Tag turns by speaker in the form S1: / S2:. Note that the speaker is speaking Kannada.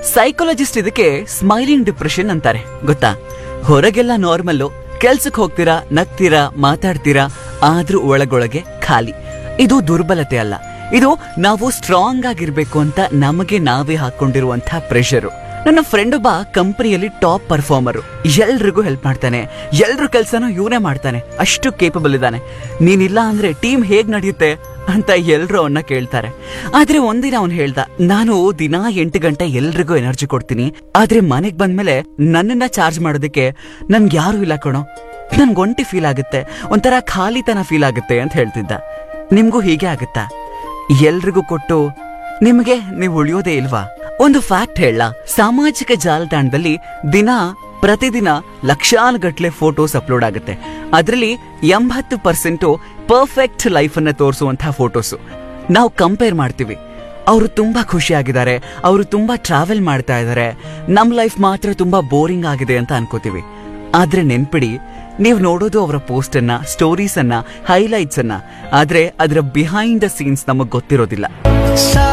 S1: ಸೈಕಾಲಜಿಸ್ಟ್ ಇದಕ್ಕೆ ಸ್ಮೈಲಿಂಗ್ ಡಿಪ್ರೆಷನ್ ಅಂತಾರೆ ಗೊತ್ತಾ ಹೊರಗೆಲ್ಲ ನಾರ್ಮಲ್ಲು ಕೆಲ್ಸಕ್ಕೆ ಹೋಗ್ತೀರಾ ನಗ್ತೀರಾ ಮಾತಾಡ್ತೀರಾ ಆದ್ರೂ ಒಳಗೊಳಗೆ ಖಾಲಿ ಇದು ದುರ್ಬಲತೆ ಅಲ್ಲ ಇದು ನಾವು ಸ್ಟ್ರಾಂಗ್ ಆಗಿರ್ಬೇಕು ಅಂತ ನಮಗೆ ನಾವೇ ಹಾಕೊಂಡಿರುವಂತಹ ಪ್ರೆಷರು ನನ್ನ ಫ್ರೆಂಡ್ ಒಬ್ಬ ಕಂಪನಿಯಲ್ಲಿ ಟಾಪ್ ಪರ್ಫಾರ್ಮರು ಎಲ್ರಿಗೂ ಹೆಲ್ಪ್ ಮಾಡ್ತಾನೆ ಎಲ್ರ ಕೆಲ್ಸನೂ ಇವನೇ ಮಾಡ್ತಾನೆ ಅಷ್ಟು ಕೇಪಬಲ್ ಇದ್ದಾನೆ ನೀನಿಲ್ಲ ಅಂದ್ರೆ ಟೀಮ್ ಹೇಗ್ ನಡೆಯುತ್ತೆ ಅಂತ ಎಲ್ರು ಅವನ್ನ ಕೇಳ್ತಾರೆ ಆದ್ರೆ ಒಂದಿನ ಅವ್ನು ಹೇಳ್ದ ನಾನು ದಿನಾ ಎಂಟು ಗಂಟೆ ಎಲ್ರಿಗೂ ಎನರ್ಜಿ ಕೊಡ್ತೀನಿ ಆದ್ರೆ ಮನೆಗ್ ಬಂದ್ಮೇಲೆ ನನ್ನನ್ನ ಚಾರ್ಜ್ ಮಾಡೋದಕ್ಕೆ ನನ್ಗೆ ಯಾರು ಇಲ್ಲ ಕಣೋ ನನ್ಗೆ ಒಂಟಿ ಫೀಲ್ ಆಗುತ್ತೆ ಒಂಥರ ಖಾಲಿತನ ಫೀಲ್ ಆಗುತ್ತೆ ಅಂತ ಹೇಳ್ತಿದ್ದ ನಿಮ್ಗೂ ಹೀಗೆ ಆಗುತ್ತಾ ಎಲ್ರಿಗೂ ಕೊಟ್ಟು ನಿಮಗೆ ನೀವು ಉಳಿಯೋದೇ ಇಲ್ವಾ ಒಂದು ಫ್ಯಾಕ್ಟ್ ಹೇಳ ಸಾಮಾಜಿಕ ಜಾಲತಾಣದಲ್ಲಿ ದಿನ ಪ್ರತಿದಿನ ಲಕ್ಷಾನುಗಟ್ಲೆ ಫೋಟೋಸ್ ಅಪ್ಲೋಡ್ ಆಗುತ್ತೆ ಅದರಲ್ಲಿ ಎಂಬತ್ತು ಪರ್ಸೆಂಟು ಪರ್ಫೆಕ್ಟ್ ಲೈಫ್ ಅನ್ನ ತೋರಿಸುವಂತಹ ಫೋಟೋಸು ನಾವು ಕಂಪೇರ್ ಮಾಡ್ತೀವಿ ಅವರು ತುಂಬಾ ಖುಷಿಯಾಗಿದ್ದಾರೆ ಅವರು ತುಂಬಾ ಟ್ರಾವೆಲ್ ಮಾಡ್ತಾ ಇದ್ದಾರೆ ನಮ್ ಲೈಫ್ ಮಾತ್ರ ತುಂಬಾ ಬೋರಿಂಗ್ ಆಗಿದೆ ಅಂತ ಅನ್ಕೋತೀವಿ ಆದ್ರೆ ನೆನ್ಪಿಡಿ ನೀವು ನೋಡೋದು ಅವರ ಪೋಸ್ಟ್ ಅನ್ನ ಸ್ಟೋರೀಸ್ ಅನ್ನ ಹೈಲೈಟ್ಸ್ ಅನ್ನ ಆದ್ರೆ ಅದರ ಬಿಹೈಂಡ್ ದ ಸೀನ್ಸ್ ನಮಗ್ ಗೊತ್ತಿರೋದಿಲ್ಲ